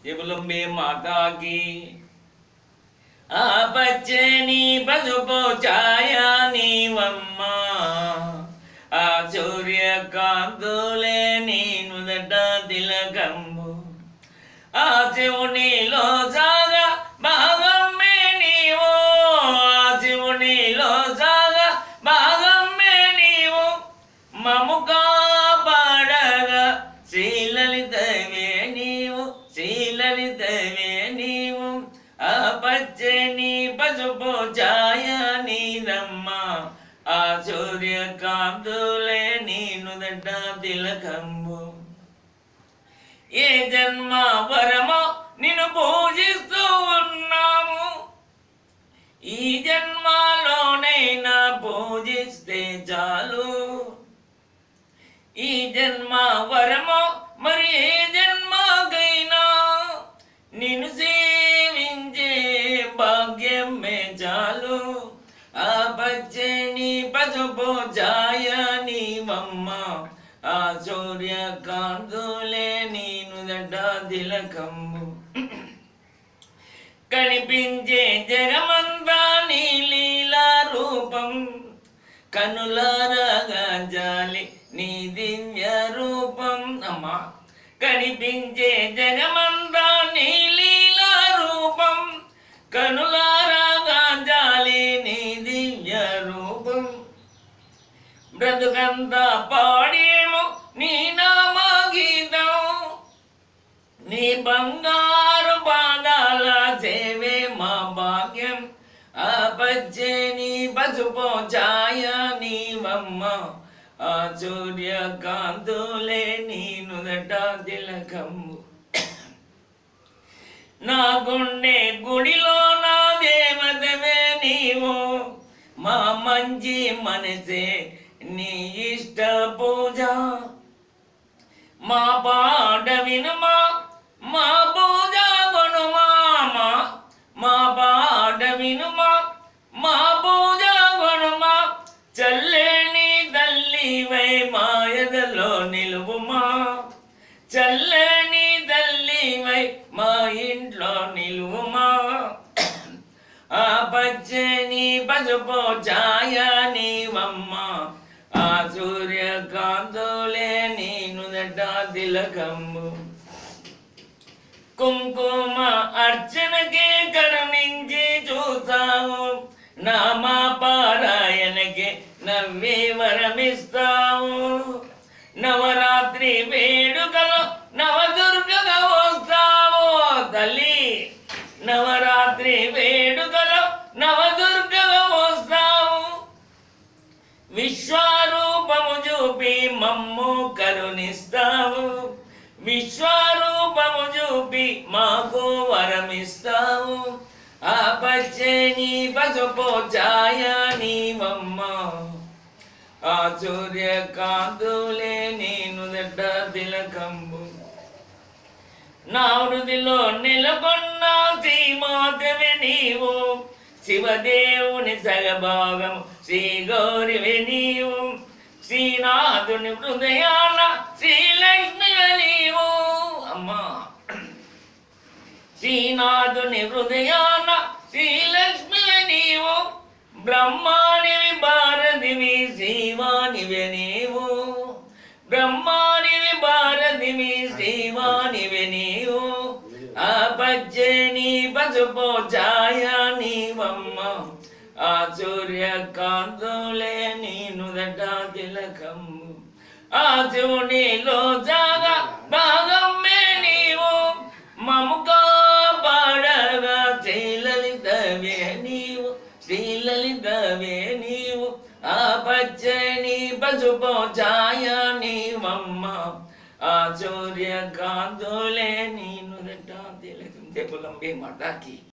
జబులంబే మాతాకి ఆ పచ్చని పసుపు ఛాయా నీవమ్మ ఆ సూర్యకాంతులే నీ నుదట తిలకంబు ఆ శివునిలో సాగా భాగమ్మే నీవు ఆ శివునిలో సాగా భాగమ్మే నీవు మము కాపాడగా శ్రీలలితవే నీవు శ్రీలలితవే నీవు ఆ పచ్చని పసుపు ఛాయ నీదమ్మ ఆ సూర్యకాంతులే నీ నుదట తిలకంబు ఏ జన్మ వరమో నిన్ను పూజిస్తూ ఉన్నాము ఈ జన్మలోనైనా పూజిస్తే చాలు ఈ జన్మ వరమో మరి ఏ జన్మకైనా నిన్ను సేవించే భాగ్యమే చాలు ఆ పచ్చని పసుపు ఛాయ నీవమ్మ ఆ సూర్యకాంతులే నేను దడ్డ తిలకంబు కనిపించే జగమంతా నీ లీలా రూపం కనులారగా జాలి నీ దివ్య రూపం అమ్మా కనిపించే జగమంతా నీ లీలా రూపం కనులారగా జాలి నీ దివ్య రూపం బ్రతుకంతా పాడేమో నీ నామ గీతం నీ బంగారు పాదాల సేవే మా భాగ్యం ఆ పచ్చని పసుపు ఛాయ నీవమ్మ ఆ సూర్యకాంతులే నీ నుదట తిలకమ్ము నా గుండె గుడిలో నా దేవతవే నీవు మా మంచి మనసే నీ ఇష్ట పూజ మా పాట వినుమా మా పూజ కొనుమా మా మా పాట వినుమా మా పూజ కొనుమా చల్లేని తల్లివై మాయదలో నిలువుమా చల్లని తల్లివై మా ఇంట్లో నిలువుమా ఆ పచ్చని పసుపు ఛాయ నీవమ్మ ఆ సూర్యకాంతులే నీ నుదట తిలకమ్ము కుంకుమ అర్చనకే కరుణించి చూసావు నామా పారాయణకే నవ్వే వరమిస్తావు నవరాత్రి వేడుకలో నవదుర్గగా వస్తావు తల్లి నవరాత్రి వేడుకలో నవదుర్గగా వస్తావు విశ్వరూపము చూపి మమ్ము కరుణిస్తావు విశ్వరూపము చూపి మాకు వరమిస్తావు ఆ పచ్చని పసుపు ఛాయ నీవమ్మ ఆ సూర్యకాంతులే నేను దడ్డ తిలకంబు నా వృదిలో నెలకొన్న శ్రీమాతవే నీవు శివదేవుని సగభాగం శ్రీ గౌరివే నీవు శ్రీనాథుని హృదయాన శ్రీలక్ష్మివే నీవు అమ్మా శ్రీనాథుని హృదయాన శ్రీలక్ష్మివే నీవు బ్రహ్మానివి భారతివి శివానివే నీవు బ్రహ్మానివి భారతివి శివానివే నీవు ఆ పచ్చని పసుపు ఛాయ నీవమ్మ ఆ సూర్యకాంతులే నీ నుదట తిలకమ్ము ఆ శివునిలో జాగా భాగమ్మే నీవు మముకా పాడగా శ్రీలలితవే నీవు శ్రీలలితవే నీవు ఆ పచ్చని పసుపు ఛాయ నీవమ్మ ఆ సూర్యకాంతులే నీ నుదట తిలకం తెపులంబే మాటాకి